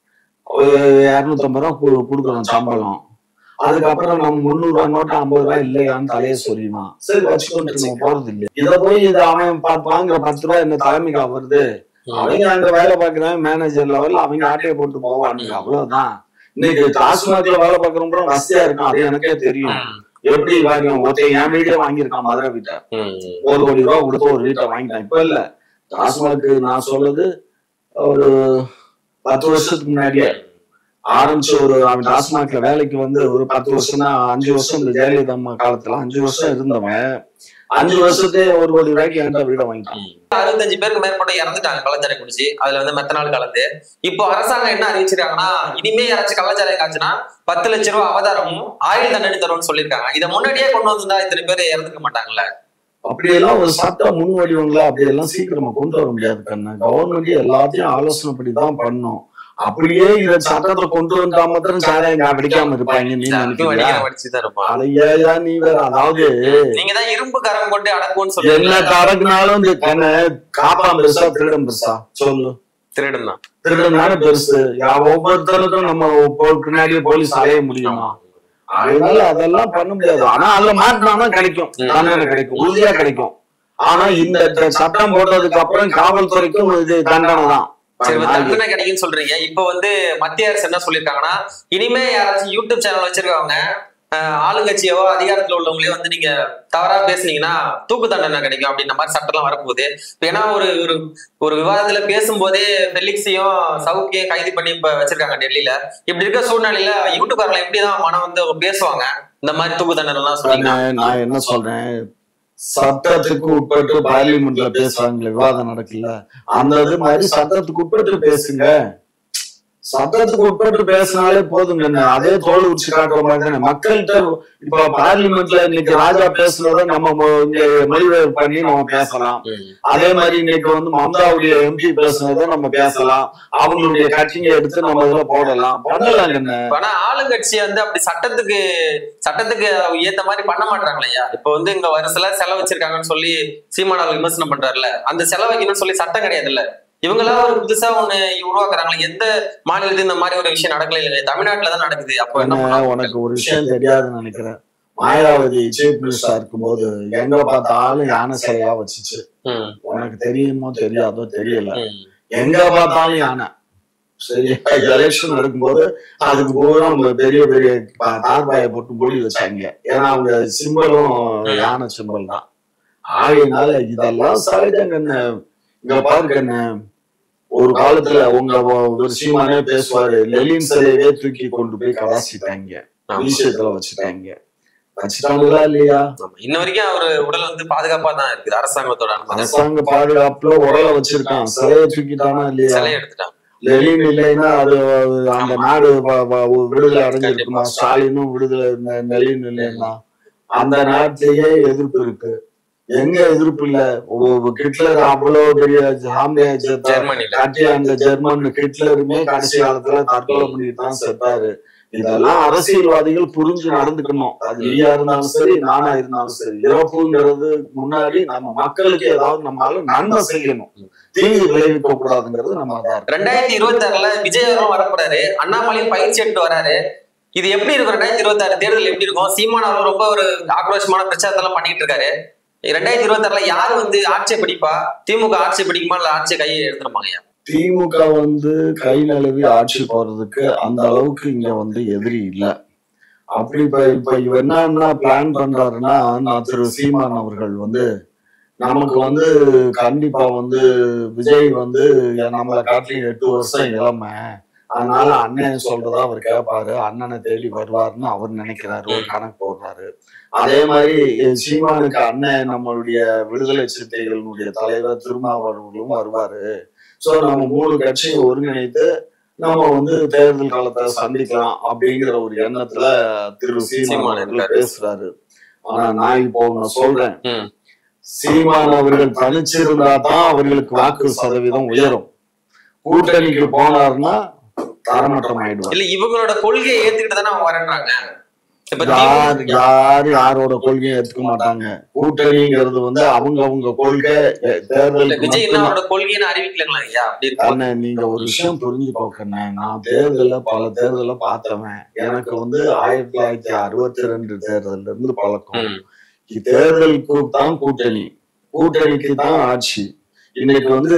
ஒரு இரநூத்தம்பது ரூபா கு- கொடுக்குறோம் சம்பளம் அதுக்கப்புறம் நம்ம முந்நூறு ரூபா நோட்டு ஐம்பது ரூபாய் இல்லையான்னு தலையை சொல்லிடுவான் சரி வச்சுக்கொண்டு நம்ம போறது இல்லை இதை போய் இதை அவன் பா- வாங்குற பத்து ரூபாய் என்ன தலைமைக்கா வருது அவங்க அங்க வேலை பாக்குறாங்க மேனேஜர் லெவல்ல அவங்க ஆட்டையை போட்டு போவானுங்க அவ்வளவுதான் இன்னைக்கு டாஸ்மாக்ல வேலை பாக்குறவங்க வசதியா இருக்கும் அது எனக்கே தெரியும் எப்படி வாங்க ஒருத்தன் என் வீடே வாங்கியிருக்கான் மதுரை வீட்டை ஒரு கோடி ரூபா கொடுத்து ஒரு வீட்டை வாங்கிட்டான் இப்ப இல்ல டாஸ்மாக் நான் சொல்றது ஒரு பத்து வருஷத்துக்கு முன்னாடியே ஆரம்பிச்ச ஒரு அவன் டாஸ்மாக்ல வேலைக்கு வந்து ஒரு பத்து வருஷம்னா அஞ்சு வருஷம் இந்த ஜெயலலிதா அம்மா காலத்துல அஞ்சு வருஷம் இருந்தவன் அஞ்சு வருஷத்தே ஒரு கோடி ரூபாய்க்கு என்கிட்ட வீடை வாங்கிட்டான் அறுபத்தஞ்சு பேருக்கு மேற்பட்ட இறந்துட்டாங்க கள்ளச்சாரை குடிச்சு அதுல வந்து மெத்தனால் கலந்து இப்போ அரசாங்கம் என்ன அறிவிச்சிருக்காங்கன்னா இனிமே யாராச்சும் கள்ளச்சாரை காய்ச்சினா பத்து லட்ச ரூபாய் அவதாரமும் ஆயுள் தண்டனை தரும்னு சொல்லியிருக்காங்க இதை முன்னாடியே கொண்டு வந்திருந்தா இத்தனை பேர் இறந்துக்க மாட்டாங்கல்ல அப்படியெல்லாம் ஒரு சட்ட முன் வடிவங்கள அப்படியெல்லாம் சீக்கிரமா கொண்டு வர முடியாது கண்ணு கவர்மெண்ட் எல்லாத்தையும் ஆலோசனைப்படி தான் பண்ணும் அப்படியே இத சட்டத்தை கொண்டு வந்தா மாத்திரம் சாராயம் அடிக்காம இருப்பாங்க நீ நினைக்கிறியா வடிச்சு தான் இருப்பான் அதையா நீ வேற அதாவது நீங்க தான் இரும்பு கரம் கொண்டு அடக்கும்னு என்ன சொல்லுங்க கறக்குனாலும் இந்த கண்ணு காப்பான் பெருசா திருடம் பெருசா சொல்லு திருடன் தான் திருடம் தானே பெருசு யா- ஒவ்வொருத்தருக்கும் நம்ம போ- பின்னாடியே போலீஸ் அலைய முடியுமா அதனால அதெல்லாம் பண்ண முடியாது ஆனா அதுல மாட்டினா கிடைக்கும் தண்டனை கிடைக்கும் உறுதியா கிடைக்கும் ஆனா இந்த த- சட்டம் போட்டதுக்கு அப்புறம் காவல்துறைக்கும் இது தண்டனை தான் சரி இப்ப தண்டனை கிடைக்குன்னு சொல்றீங்க இப்போ வந்து மத்திய அரசு என்ன சொல்லியிருக்காங்கன்னா இனிமே யாராச்சும் யூடியூப் சேனல் வச்சிருக்கவங்க ஆஹ், ஆளுங்கட்சியவோ அதிகாரத்துல உள்ளவங்களே வந்து நீங்க தவறா பேசுனீங்கன்னா தூக்கு தண்டனை கிடைக்கும் அப்படின்ற மாதிரி சட்டம்லாம் வரப்போகுது இப்ப ஏன்னா ஒரு ஒரு ஒரு விவாதத்துல பேசும்போதே ஃபெலிக்ஸையும் சவுக்கையும் கைது பண்ணி இப்ப வச்சிருக்காங்க டெல்லியில இப்படி இருக்க சூழ்நிலையில யூடியூபர்ல எப்படிதான் மனம் வந்து அவங்க பேசுவாங்க இந்த மாதிரி தூக்கு தண்டனை எல்லாம் சொன்னீங்க நான் நான் என்ன சொல்றேன் சட்டத்துக்கு உட்பட்டு பார்லிமெண்ட்ல பேசுறாங்களே விவாதம் நடக்கல அந்த இது மாதிரி சட்டத்துக்கு உட்பட்டு பேசுங்க சட்டத்துக்கு உட்பட்டு பேசினாலே போதுங்க அதே தோல் உச்சி காட்டுற மாதிரி தானே மக்கள்கிட்ட இப்ப பார்லிமெண்ட்ல இன்னைக்கு ராஜா பேசுனத நம்ம மொ- இங்க மொழிபெயர்ப்பு பண்ணி நம்ம பேசலாம் அதே மாதிரி இன்னைக்கு வந்து மம்தாவுடைய எம்பி பேசுனதை நம்ம பேசலாம் அவங்களுடைய கட்சிங்க எடுத்து நம்ம இதுல போடலாம் பண்ணலாம் என்ன ஆனா ஆளுங்கட்சி வந்து அப்படி சட்டத்துக்கு சட்டத்துக்கு ஏத்த மாதிரி பண்ண மாட்டாங்களே ஐயா இப்ப வந்து இங்க ஒரு சில செலவு வச்சிருக்காங்கன்னு சொல்லி சீமானால் விமர்சனம் பண்றாருல அந்த செலவு வைக்கணும்னு சொல்லி சட்டம் கிடையாது இல்ல இவங்களா ஒரு புதுசா ஒண்ணு உருவாக்குறாங்களே எந்த மாநிலத்துல இந்த மாதிரி ஒரு விஷயம் நடக்கல இல்லையா தமிழ்நாட்டுல தான் நடக்குது அப்போ என்ன என்ன, பண்ணலாம்? உனக்கு ஒரு விஷயம் தெரியாதுன்னு நினைக்கிறேன் மாயாவதி சீஃப் மினிஸ்டரா இருக்கும்போது எங்க பார்த்தாலும் யானை சிலையா வச்சுச்சு ம், உனக்கு தெரியுமோ தெரியாதோ தெரியல ம். எங்க பார்த்தாலும் யானை சரி எலெக்ஷன் நடக்கும்போது அதுக்கு பூரா அவங்க பெரிய பெரிய ப- தார்பாயை போட்டு மூடி வச்சாங்க ஏன்னா அவங்க சிம்பலும் யானை சிம்பல் தான் ஆகையினால இதெல்லாம் சகஜங்க என்ன இங்க பாருங்க என்ன ஒரு காலத்துல உங்க ஒ- ஒரு சீமானே பேசுவாரு லெலின் சிலையவே தூக்கி கொண்டு போய் கடாசிட்டாங்க ஆமா. விஷயத்துல வச்சுட்டாங்க வச்சுட்டாங்களா இல்லையா ஆமா. இன்ன வரைக்கும் அவரு உடல் வந்து பாதுகாப்பா தான் இருக்குது அரசாங்கத்தோட அனுமதி அரசாங்க பாதுகாப்புல உடலை வச்சிருக்கான் சிலையை தூக்கிட்டானா இல்லையா சிலையை எடுத்துட்டாங்க லெனின் இல்லைன்னா அது அது அந்த நாடு வ- வ- விடுதலை அடைஞ்சிருக்குமா ஸ்டாலினும் விடுதலை இந்த லெனின் இல்லைன்னா அந்த நாட்டிலேயே எதிர்ப்பு இருக்கு எங்க எதிர்ப்பு இல்ல ஒ- ஹிட்லர் அவ்வளவு பெரிய சாம்ராஜ்யத்தை ஜெர்மனில கட்டி அந்த ஜெர்மன் ஹிட்லருமே கடைசி காலத்துல தற்கொலை பண்ணிட்டு தான் செத்தாரு இதெல்லாம் அரசியல்வாதிகள் புரிஞ்சு நடந்துக்கணும் அது நீயா இருந்தாலும் சரி நானா இருந்தாலும் சரி இறப்புங்கிறது முன்னாடி நம்ம மக்களுக்கு ஏதாவது நம்மளால நன்மை செய்யணும் தீங்கு விளைவிக்க கூடாதுங்கிறது நம்ம தான் ரெண்டாயிரத்தி இருபத்தி ஆறுல விஜய் அவரும் வரப்போறாரு அண்ணாமலையும் பயிற்சி எடுத்து வராரு இது எப்படி இருக்கும் ரெண்டாயிரத்தி இருபத்தி ஆறு தேர்தல் எப்படி இருக்கும் சீமான் அவர் ரொம்ப ஒரு ஆக்ரோஷமான பிரச்சாரத்தை எல்லாம் பண்ணிட்டு இருக்காரு ரெண்டாயிரத்தி இருபத்தி ஆறுல யாரு வந்து ஆட்சியை பிடிப்பா திமுக ஆட்சி பிடிக்குமா இல்ல ஆட்சியை கையை எடுத்துருப்பாங்க திமுக வந்து கை நழுவி ஆட்சி போறதுக்கு அந்த அளவுக்கு இங்க வந்து எதிரி இல்ல அப்படி இப்ப இப்ப இவ என்னன்னா பிளான் பண்றாருன்னா நான் திரு சீமான் அவர்கள் வந்து நமக்கு வந்து கண்டிப்பா வந்து விஜய் வந்து நம்மளை காட்டிலும் எட்டு வருஷம் இளமை அதனால அண்ணன் சொல்றதா அவர் கேட்பாரு அண்ணனை தேடி வருவாருன்னு அவர் நினைக்கிறாரு ஒரு கணக்கு போடுறாரு அதே மாதிரி சீமானுக்கு அண்ணன் நம்மளுடைய விடுதலை சிறுத்தைகளினுடைய தலைவர் திருமாவளவர்களும் வருவாரு சோ நம்ம மூணு கட்சியும் ஒருங்கிணைத்து நம்ம வந்து தேர்தல் காலத்தை சந்திக்கலாம் அப்படிங்கிற ஒரு எண்ணத்துல திரு சீமான் சீமான் அவர்கள் இருக்காரு. பேசுறாரு ஆனா நான் இப்போ ஒண்ணு சொல்றேன் ம். சீமான் அவர்கள் தனிச்சிருந்தா தான் அவர்களுக்கு வாக்கு சதவீதம் உயரும் கூட்டணிக்கு போனார்னா தரமட்டம் ஆயிடுவார் இல்ல இவங்களோட கொள்கையை ஏத்துக்கிட்டு தானே அவங்க வரேன்றாங்க இப்ப யார் திமுக யாரு யாரோட கொள்கையை எடுத்துக்க மாட்டாங்க கூட்டணிங்கிறது வந்து அவங்க அவங்க கொள்கை எ- தேர்தலுக்கு விஜய் என்ன மட்டும்தான். அவரோட கொள்கைன்னு அறிவிக்கலங்களா ஐயா அப்படி இருக்கு அண்ணே நீங்க ஒரு விஷயம் புரிஞ்சுக்கோக்கண்ணே நான் தேர்தல பல தேர்தல பார்த்தவன் எனக்கு வந்து ஆயிரத்தி தொள்ளாயிரத்தி அறுபத்தி ரெண்டு தேர்தல்ல இருந்து பழக்கம் ம். தேர்தலுக்கு தான் கூட்டணி கூட்டணிக்கு தான் ஆட்சி இன்னைக்கு வந்து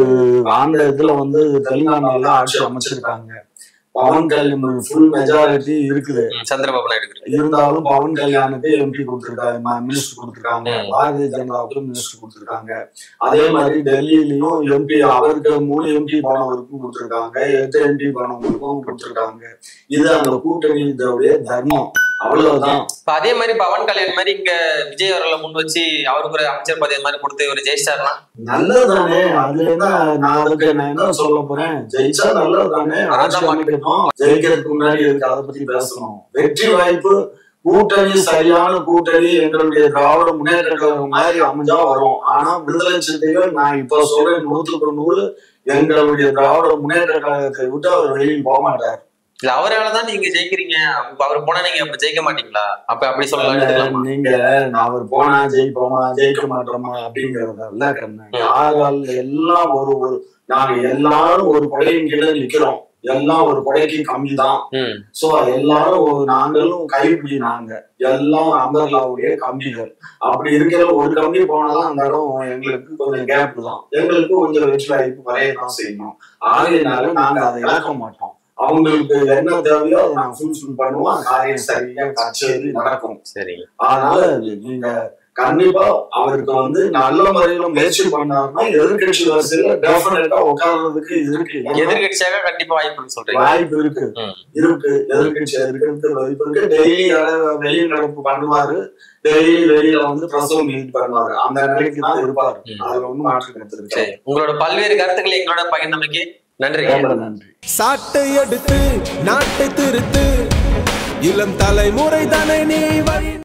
ஆந்த இதுல வந்து தெலுங்கானால ஆட்சி அமைச்சிருக்காங்க பவன் கல்யாண் ஃபுல் மெஜாரிட்டி இருக்குது ம், சந்திரபாபு நாயுடு இருந்தாலும் பவன் கல்யாணுக்கு எம்பி கொடுத்திருக்காங்க மினிஸ்டர் கொடுத்திருக்காங்க ம். பாரதிய ஜனதாவுக்கு மினிஸ்டர் கொடுத்திருக்காங்க அதே மாதிரி டெல்லியிலயும் எம்பி அவருக்கு மூணு எம்பி போனவருக்கும் கொடுத்திருக்காங்க எட்டு எம்பி போனவங்களுக்கும் கொடுத்திருக்காங்க இது அந்த கூட்டணியுடைய தர்மம் அவ்வளவுதான் இப்ப அதே மாதிரி பவன் கல்யாண் மாதிரி இங்க விஜய் அவர்களை முன் வச்சு அவருக்கு ஒரு அமைச்சர் பதவி மாதிரி கொடுத்து இவர் ஜெயிச்சாருன்னா நல்லதுதானே அதுல என்ன நான் அதுக்கு நான் என்ன சொல்ல போறேன் ஜெயிச்சா நல்லதுதானே ஆட்சி அமைக்கணும் ஜெயிக்கிறதுக்கு முன்னாடி இருக்கு அதை பத்தி பேசணும் வெற்றி வாய்ப்பு கூட்டணி சரியான கூட்டணி எங்களுடைய திராவிட முன்னேற்ற கழகம் மாதிரி அமைஞ்சா வரும் ஆனா விடுதலை சிறுத்தைகள் நான் இப்ப சொல்றேன் நூற்றுக்கு நூறு எங்களுடைய திராவிட முன்னேற்ற கழகத்தை விட்டு அவர் வெளியில் போக மாட்டார் இல்ல அவராலதான் நீங்க ஜெயிக்கிறீங்க அப்ப அவர் போனா நீங்க அப்ப ஜெயிக்க மாட்டீங்களா அப்ப அப்படி சொல்லலாம் எடுத்துக்கலாமா? நீங்க அவர் போனா ஜெயிப்போமா ஜெயிக்க மாட்டோமா அப்படிங்கறதல்ல கண்ணு யாரால் எல்லாம் ஒரு ஒரு நாங்க எல்லாரும் ஒரு கொடையின் கீழே நிக்கிறோம் எல்லாம் ஒரு கொடைக்கு கம்மி தான் ம். சோ எல்லாரும் ஒரு நாங்களும் கைப்பிடி நாங்க எல்லாம் அம்பர்லாவுடைய கம்பிகள் அப்படி இருக்கிற ஒரு கம்பி போனாலும் அந்த இடம் எங்களுக்கு கொஞ்சம் கேப் தான் எங்களுக்கு கொஞ்சம் வெற்றி வாய்ப்பு குறையதான் செய்யணும் ஆகையினால நாங்க அதை இழக்க மாட்டோம் அவங்களுக்கு என்ன தேவையோ அதை நாங்க ஃபுல்ஃபில் பண்ணுவோம் காரியம் சரியா கச்சேரி நடக்கும் சரிங்க அதனால நீங்க கண்டிப்பா அவருக்கு வந்து நல்ல முறையில முயற்சி பண்ணாருன்னா எதிர்கட்சி வரிசையில டெஃபினட்டா உட்கார்றதுக்கு இருக்கு ஏன்னா எதிர்கட்சியாக கண்டிப்பா வாய்ப்புன்னு சொல்றீங்க வாய்ப்பு இருக்கு ம். இருக்கு எதிர்கட்சி இருக்கிறதுக்கு வாய்ப்பு இருக்கு டெய்லி வெளி நடப்பு பண்ணுவாரு டெய்லி வெளியில வந்து பிரசவம் மீட் பண்ணுவாரு அந்த நிலைக்கு தான் இருப்பாரு ம். அதுல ஒண்ணும் மாற்று கருத்து இருக்கு சரி உங்களோட பல்வேறு கருத்துக்களை எங்களோட பகிர்ந்தமைக்கு நன்றி ரொம்ப நன்றி சாட்டை எடுத்து நாட்டை திருத்து இளம் தலைமுறை தானே நீ வழி